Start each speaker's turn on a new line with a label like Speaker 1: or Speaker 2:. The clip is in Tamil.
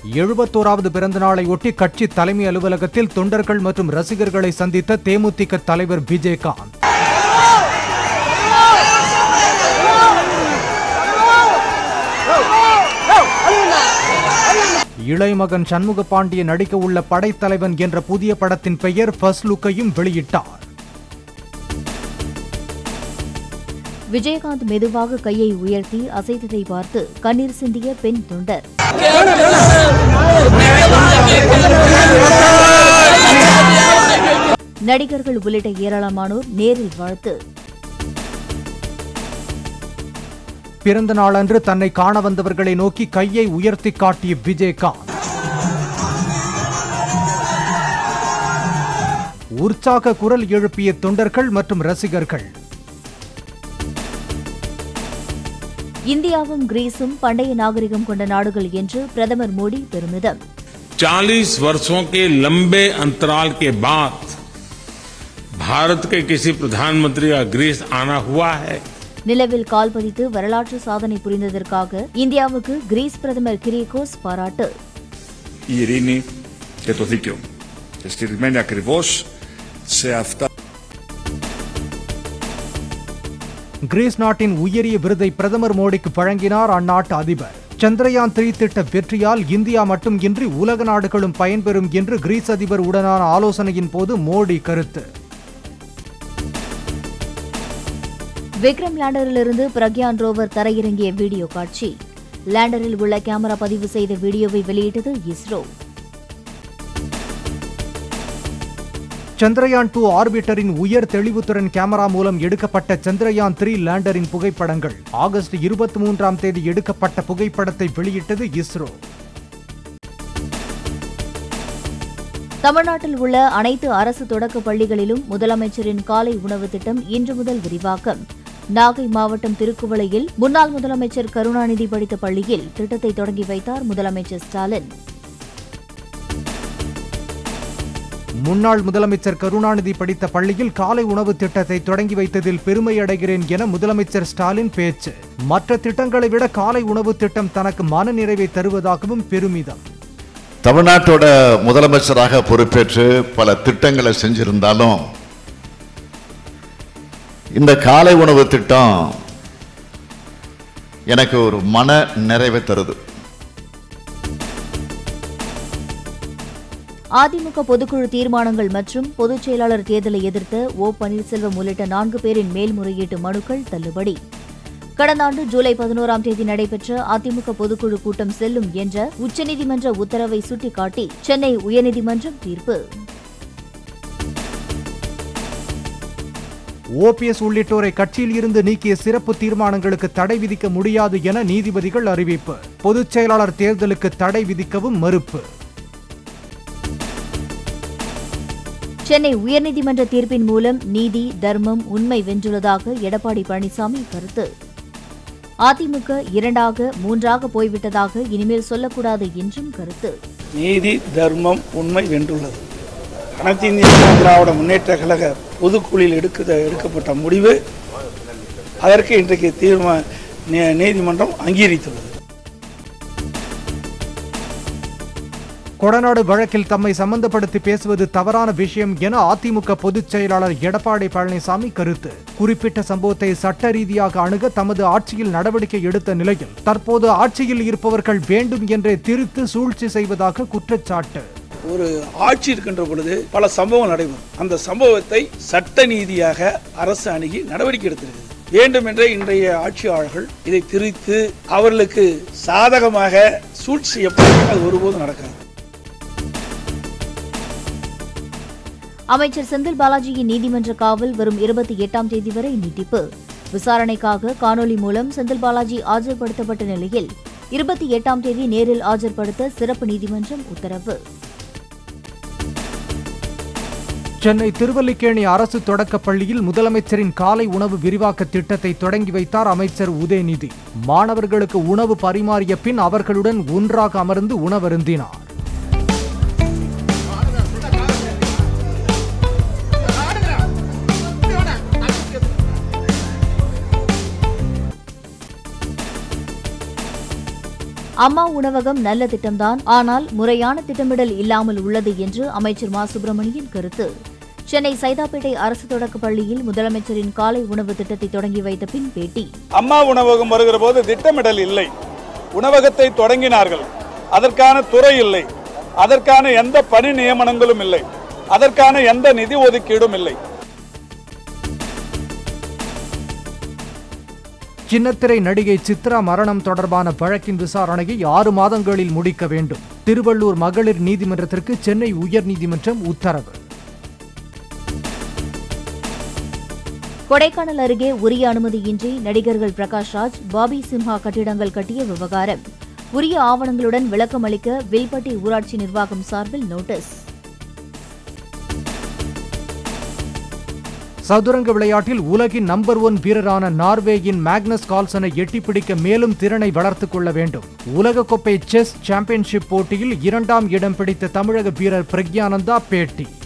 Speaker 1: எழுபத்தோராவது பிறந்த நாளை ஒட்டி கட்சி தலைமை அலுவலகத்தில் தொண்டர்கள் மற்றும் ரசிகர்களை சந்தித்த தேமுதிக தலைவர் விஜயகாந்த் இளைமகன் சண்முக பாண்டியன் நடிக்க உள்ள படைத்தலைவன் என்ற புதிய படத்தின் பெயர் ஃபர்ஸ்ட் லுக்கையும் வெளியிட்டார்
Speaker 2: விஜயகாந்த் மெதுவாக கையை உயர்த்தி அசைத்ததை பார்த்து கண்ணீர் சிந்திய பெண் தொண்டர் நடிகர்கள் உள்ளிட்ட ஏராளமானோர் நேரில் வாழ்த்து
Speaker 1: பிறந்த நாளன்று தன்னை காண வந்தவர்களை நோக்கி கையை உயர்த்தி காட்டிய விஜயகாந்த் உற்சாக குரல் எழுப்பிய தொண்டர்கள் மற்றும் ரசிகர்கள்
Speaker 2: இந்தியாவும் கிரீஸும் பண்டைய நாகரிகம் கொண்ட நாடுகள் என்று பிரதமர் மோடி பெருமிதம்
Speaker 3: 40 वर्षों के लंबे अंतराल के बाद भारत के किसी प्रधानमंत्री का ग्रीस आना हुआ है
Speaker 2: நிலவில் கால் பதித்து வரலாற்று சாதனை புரிந்ததற்காக இந்தியாவுக்கு கிரீஸ் பிரதமர் கிரியகோஸ் பாராட்டு
Speaker 4: η ειρήνη και το δίκαιο. Και στηριγμένη ακριβώς σε αυτά
Speaker 1: கிரீஸ் நாட்டின் உயரிய விருதை பிரதமர் மோடிக்கு வழங்கினார் அந்நாட்டு அதிபர் சந்திரயான் த்ரீ திட்ட வெற்றியால் இந்தியா மட்டுமின்றி உலக நாடுகளும் பயன்பெறும் என்று கிரீஸ் அதிபர் உடனான ஆலோசனையின் போது மோடி கருத்து
Speaker 2: விக்ரம் லேண்டரிலிருந்து பிரக்யான் ரோவர் தரையிறங்கிய வீடியோ காட்சி லேண்டரில் உள்ள கேமரா பதிவு செய்த வீடியோவை வெளியிட்டது இஸ்ரோ
Speaker 1: சந்திரயான் டூ ஆர்பிட்டரின் உயர் தெளிவுத்திறன் கேமரா மூலம் எடுக்கப்பட்ட சந்திரயான் த்ரீ லேண்டரின் புகைப்படங்கள் ஆகஸ்ட் இருபத்தி மூன்றாம் தேதி எடுக்கப்பட்ட புகைப்படத்தை வெளியிட்டது இஸ்ரோ
Speaker 2: தமிழ்நாட்டில் உள்ள அனைத்து அரசு தொடக்க பள்ளிகளிலும் முதலமைச்சரின் காலை உணவு திட்டம் இன்று முதல் விரிவாக்கம் நாகை மாவட்டம் திருக்குவளையில் முன்னாள் முதலமைச்சர் கருணாநிதி படித்த பள்ளியில் திட்டத்தை தொடங்கி வைத்தார் முதலமைச்சர் ஸ்டாலின்
Speaker 1: முன்னாள் முதலமைச்சர் கருணாநிதி படித்த பள்ளியில் காலை உணவு திட்டத்தை தொடங்கி வைத்ததில் பெருமை அடைகிறேன் என முதலமைச்சர் ஸ்டாலின் பேச்சு மற்ற திட்டங்களை விட காலை உணவு திட்டம் தனக்கு மனநிறைவை தருவதாகவும் பெருமிதம்
Speaker 5: தமிழ்நாட்டோட முதலமைச்சராக பொறுப்பேற்று பல திட்டங்களை செஞ்சிருந்தாலும் இந்த காலை உணவு திட்டம் எனக்கு ஒரு மன நிறைவை தருது
Speaker 2: அதிமுக பொதுக்குழு தீர்மானங்கள் மற்றும் பொதுச் செயலாளர் தேர்தலை எதிர்த்த ஓ பன்னீர்செல்வம் உள்ளிட்ட நான்கு பேரின் மேல்முறையீட்டு மனுக்கள் தள்ளுபடி கடந்த ஆண்டு ஜூலை பதினோராம் தேதி நடைபெற்ற அதிமுக பொதுக்குழு கூட்டம் செல்லும் என்ற உச்சநீதிமன்ற உத்தரவை சுட்டிக்காட்டி சென்னை உயர்நீதிமன்றம் தீர்ப்பு
Speaker 1: ஓபிஎஸ் உள்ளிட்டோரை கட்சியில் இருந்து நீக்கிய சிறப்பு தீர்மானங்களுக்கு தடை விதிக்க முடியாது என நீதிபதிகள் அறிவிப்பு பொதுச் செயலாளர் தேர்தலுக்கு தடை விதிக்கவும் மறுப்பு
Speaker 2: சென்னை உயர்நீதிமன்ற தீர்ப்பின் மூலம் நீதி தர்மம் உண்மை வென்றுள்ளதாக எடப்பாடி பழனிசாமி கருத்து அதிமுக இரண்டாக மூன்றாக போய்விட்டதாக இனிமேல் சொல்லக்கூடாது என்றும் கருத்து
Speaker 6: நீதி தர்மம் உண்மை வென்றுள்ளது அனைத்து இந்திய அண்ணா திராவிட முன்னேற்ற கழக பொதுக்குழுவில் எடுக்க எடுக்கப்பட்ட முடிவு அதற்கு இன்றைக்கு தீர்மா நீ- நீதிமன்றம் அங்கீகரித்துள்ளது
Speaker 1: கொடநாடு வழக்கில் தம்மை சம்பந்தப்படுத்தி பேசுவது தவறான விஷயம் என அதிமுக பொதுச் செயலாளர் எடப்பாடி பழனிசாமி கருத்து குறிப்பிட்ட சம்பவத்தை சட்ட ரீதியாக அணுக தமது ஆட்சியில் நடவடிக்கை எடுத்த நிலையில் தற்போது ஆட்சியில் இருப்பவர்கள் வேண்டும் என்றே திரித்து சூழ்ச்சி செய்வதாக குற்றச்சாட்டு
Speaker 6: ஒரு ஆட்சி இருக்கின்ற பொழுது பல சம்பவம் நடைபெறும் அந்த சம்பவத்தை சட்ட நீதியாக அரசு அணுகி நடவடிக்கை எடுத்திருக்கிறது வேண்டுமென்றே இன்றைய ஆட்சியாளர்கள் இதை திரித்து அவர்களுக்கு சாதகமாக சூழ்ச்சி செய்யப்பட்டு அது ஒருபோதும் நடக்காது
Speaker 2: அமைச்சர் செந்தில் பாலாஜியின் நீதிமன்ற காவல் வரும் இருபத்தி எட்டாம் தேதி வரை நீட்டிப்பு விசாரணைக்காக காணொலி மூலம் செந்தில் பாலாஜி ஆஜர்படுத்தப்பட்ட நிலையில் இருபத்தி எட்டாம் தேதி நேரில் ஆஜர்படுத்த சிறப்பு நீதிமன்றம் உத்தரவு
Speaker 1: சென்னை திருவல்லிக்கேணி அரசு தொடக்கப் பள்ளியில் முதலமைச்சரின் காலை உணவு விரிவாக்க திட்டத்தை தொடங்கி வைத்தார் அமைச்சர் உதயநிதி மாணவர்களுக்கு உணவு பரிமாறிய பின் அவர்களுடன் ஒன்றாக அமர்ந்து உணவருந்தினார்
Speaker 2: அம்மா உணவகம் நல்ல திட்டம்தான் ஆனால் முறையான திட்டமிடல் இல்லாமல் உள்ளது என்று அமைச்சர் மா சுப்பிரமணியன் கருத்து சென்னை சைதாப்பேட்டை அரசு தொடக்கப் பள்ளியில் முதலமைச்சரின் காலை உணவு திட்டத்தை தொடங்கி வைத்த பின் பேட்டி
Speaker 7: அம்மா உணவகம் வருகிற போது திட்டமிடல் இல்லை உணவகத்தை தொடங்கினார்கள் அதற்கான துறை இல்லை அதற்கான எந்த பணி நியமனங்களும் இல்லை அதற்கான எந்த நிதி ஒதுக்கீடும் இல்லை
Speaker 1: சின்னத்திரை நடிகை சித்ரா மரணம் தொடர்பான வழக்கின் விசாரணையை ஆறு மாதங்களில் முடிக்க வேண்டும் திருவள்ளூர் மகளிர் நீதிமன்றத்திற்கு சென்னை உயர்நீதிமன்றம் உத்தரவு
Speaker 2: கொடைக்கானல் அருகே உரிய அனுமதியின்றி நடிகர்கள் பிரகாஷ் ராஜ் பாபி சிம்ஹா கட்டிடங்கள் கட்டிய விவகாரம் உரிய ஆவணங்களுடன் விளக்கம் அளிக்க வில்பட்டி ஊராட்சி நிர்வாகம் சார்பில் நோட்டீஸ்
Speaker 1: சதுரங்க விளையாட்டில் உலகின் நம்பர் ஒன் வீரரான நார்வேயின் மேக்னஸ் கால்சனை எட்டிப்பிடிக்க மேலும் திறனை வளர்த்துக் கொள்ள வேண்டும் உலகக்கோப்பை செஸ் சாம்பியன்ஷிப் போட்டியில் இரண்டாம் இடம் பிடித்த தமிழக வீரர் பிரக்யானந்தா பேட்டி